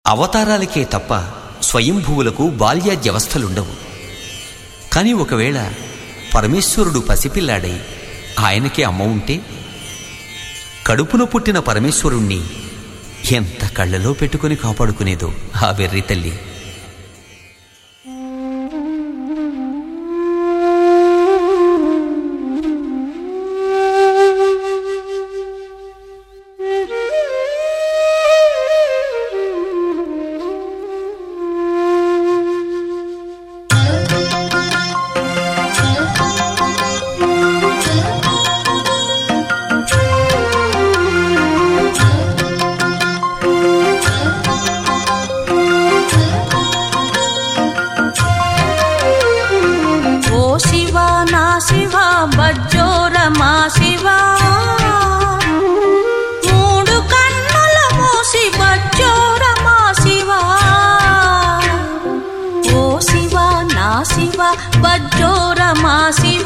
అవతారాలకే తప్ప స్వయంభువులకు బాల్యాద్యవస్థలుండవు కాని ఒకవేళ పరమేశ్వరుడు పసిపిల్లాడై ఆయనకే అమ్మ ఉంటే కడుపున పుట్టిన పరమేశ్వరుణ్ణి ఎంత కళ్ళలో పెట్టుకుని కాపాడుకునేదో ఆ వెర్రి తల్లి ఓ శివ నా శివ బజ్జోర మా శివ మూడు కన్నుల మూసి బజ్జోర మా శివ ఓ శివ నా శివ బజ్జోర మా శివ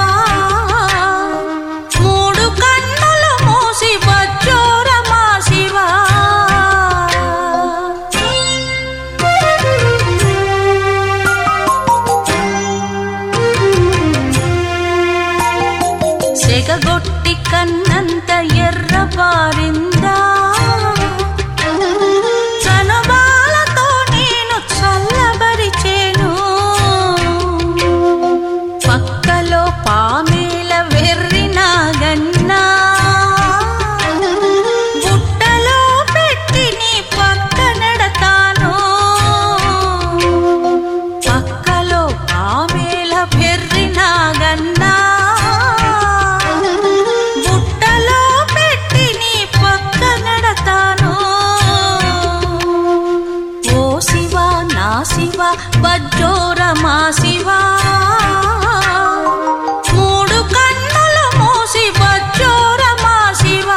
మూడు కన్నుల మూసి బజ్జోర మా శివ సెగగొట్టి కన్నంత ఎర్ర పారిందా చనుబాలతో నేను చల్లబరిచేను పక్కలో పామేల వెర్రిన గన్నా బుట్టలో పెట్టి నీ పక్క నడతాను పక్కలో ఆమెల పెర్రిన గన్నా బుట్టలో పెట్టి నీ పక్క నడతాను ఓ శివ నా శివ బజ్జోర మా శివ మూడు కన్నుల మోసి బజ్జోర మా శివ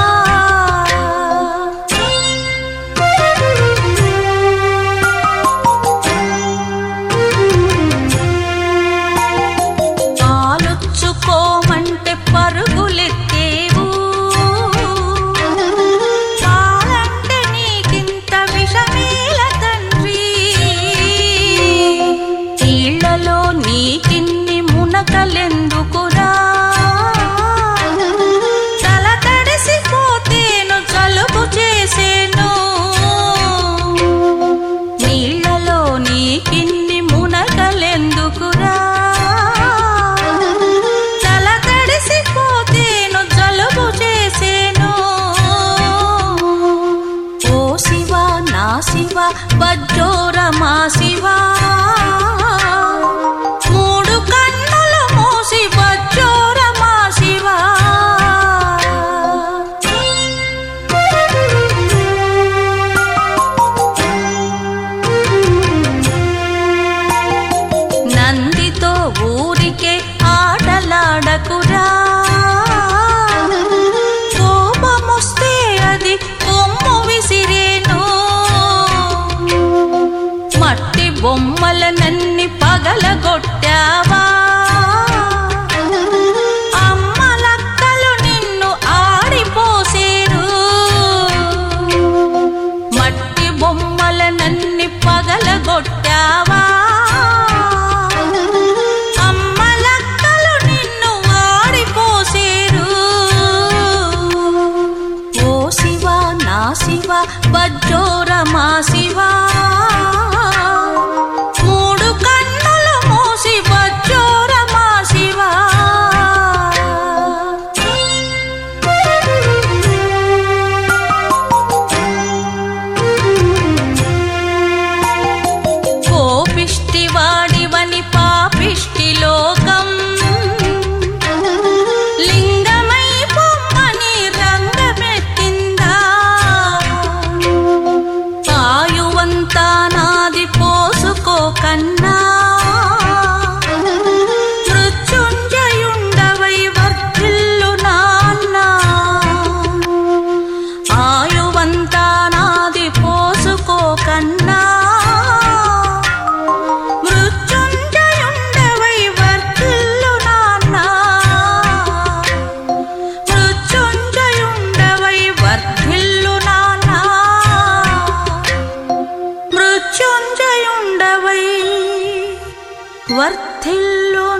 పాలుచ్చుకోమంటే పరుగులెత్తేవు పాలంటే నీకింత విషమేల తండ్రి నీళ్లలో నీకిన్ని మునకలెందుకురా తల తడిసిపోతేను జలుబు చేసేను నీళ్లలో నీకిన్ని మునకలెందుకురా తల తడిసిపోతేను జలుబు చేసేను ఓ శివ నా శివ బజ్జోర మా శివ మూడు కన్నుల మోసి బజ్జోర మా శివ నందితో ఊరికే ఆటలాడకురా కోపమొస్తే అది కొమ్ము విసిరేను మట్టి బొమ్మలనన్ని పగలగొట్టావా అమ్మలక్కలు నిన్ను ఆడిపోసేరు మట్టి బొమ్మలనన్ని పగలగొట్టావా అమ్మలక్కలు నిన్ను ఆడిపోసేరు ఓ శివ నా శివ బజ్జోర మా శివ మూడు కన్నుల మోసి బజ్జోర మా శివ కోపిష్టి వాడివని పాపిష్టి లోకం లింగమై పొమ్మని రంగమెత్తిందా పాయువంత మృత్యుంజయుండవై వర్ధిల్లు